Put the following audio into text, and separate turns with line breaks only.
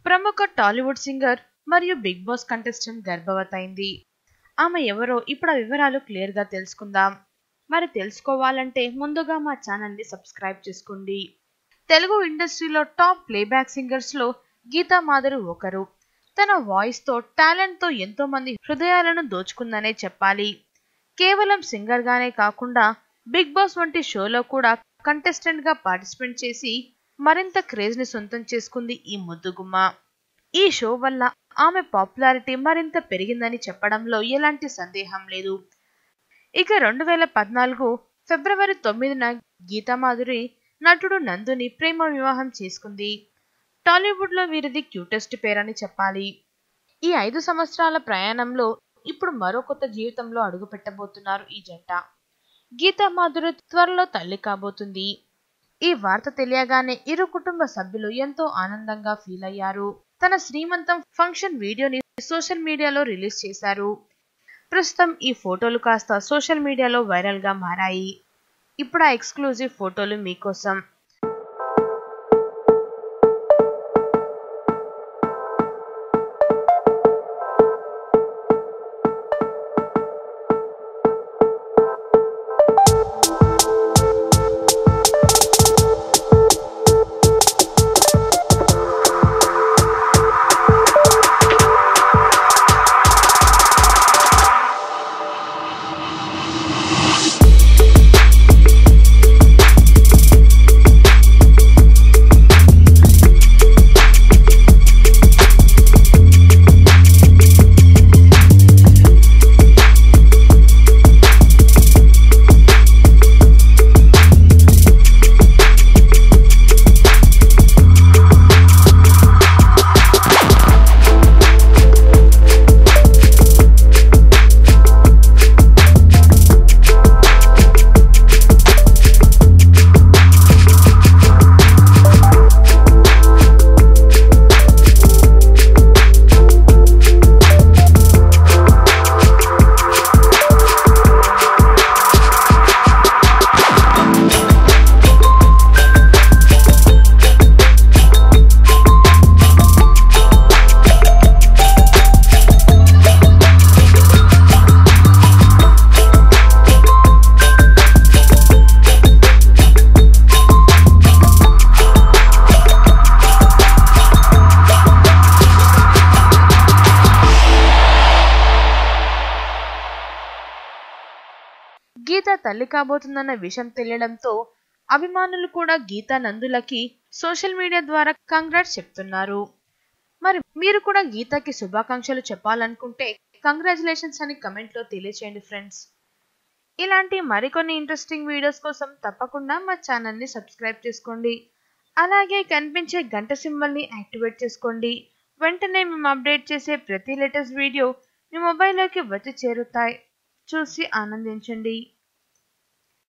ప్రముఖ Tollywood singer మరియు Bigg Boss contestant గర్భవతైంది ఆమె ఎవరో ఇప్పుడు ఆ వివరాలు క్లియర్ గా తెలుసుకుందాం మరి తెలుసుకోవాలంటే ముందుగా మా ఛానల్ ని సబ్స్క్రైబ్ చేసుకోండి తెలుగు ఇండస్ట్రీలో టాప్ ప్లేబ్యాక్ సింగర్స్ లో గీతా మాధురి ఒకరు తన వాయిస్ తో టాలెంట్ తో ఎంతో మంది హృదయాలను దోచుకుందనే చెప్పాలి కేవలం సింగర్ గానే కాకుండా బిగ్ బాస్ వంటి షోలో కూడా కంటెస్టెంట్ గా పార్టిసిపేట్ చేసి మరింత క్రేజ్ ని సొంతం చేసుకుంది ఈ ముద్దుగుమ్మ ఈ షో వల్ల ఆమె పాపులారిటీ మరింత పెరిగిందని చెప్పడంలో ఎలాంటి సందేహం లేదు ఇక రెండు వేల పద్నాలుగు ఫిబ్రవరి తొమ్మిదిన గీతామాధురి నటుడు నందుని ప్రేమ వివాహం చేసుకుంది టాలీవుడ్ లో వీరిది క్యూటెస్ట్ పేరని చెప్పాలి ఈ ఐదు సంవత్సరాల ప్రయాణంలో ఇప్పుడు మరో కొత్త జీవితంలో అడుగు పెట్టబోతున్నారు ఈ జంట గీతామాధురి త్వరలో తల్లి కాబోతుంది ఈ వార్త తెలియగానే ఇరు కుటుంబ సభ్యులు ఎంతో ఆనందంగా ఫీల్ అయ్యారు తన శ్రీమంతం ఫంక్షన్ వీడియోని సోషల్ మీడియాలో రిలీజ్ చేశారు ప్రస్తుతం ఈ ఫోటోలు కాస్త సోషల్ మీడియాలో వైరల్ గా మారాయి ఇప్పుడు ఆ ఎక్స్క్లూజివ్ ఫోటోలు మీకోసం గీత తల్లి కాబోతుందన్న విషయం తెలియడంతో అభిమానులు కూడా గీతా నందులకి సోషల్ మీడియా ద్వారా కంగ్రాట్స్ చెప్తున్నారు మరి మీరు కూడా గీతకి శుభాకాంక్షలు చెప్పాలనుకుంటే కంగ్రాచులేషన్స్ అని కమెంట్ లో తెలియచేయండి ఫ్రెండ్స్ ఇలాంటి మరికొన్ని ఇంట్రెస్టింగ్ వీడియోస్ కోసం తప్పకుండా మా ఛానల్ ని సబ్స్క్రైబ్ చేసుకోండి అలాగే కనిపించే గంట సింబల్ ని యాక్టివేట్ చేసుకోండి వెంటనే మేము అప్డేట్ చేసే ప్రతి లేటెస్ట్ వీడియో మీ మొబైల్లోకి వచ్చి చేరుతాయి చూసి ఆనందించండి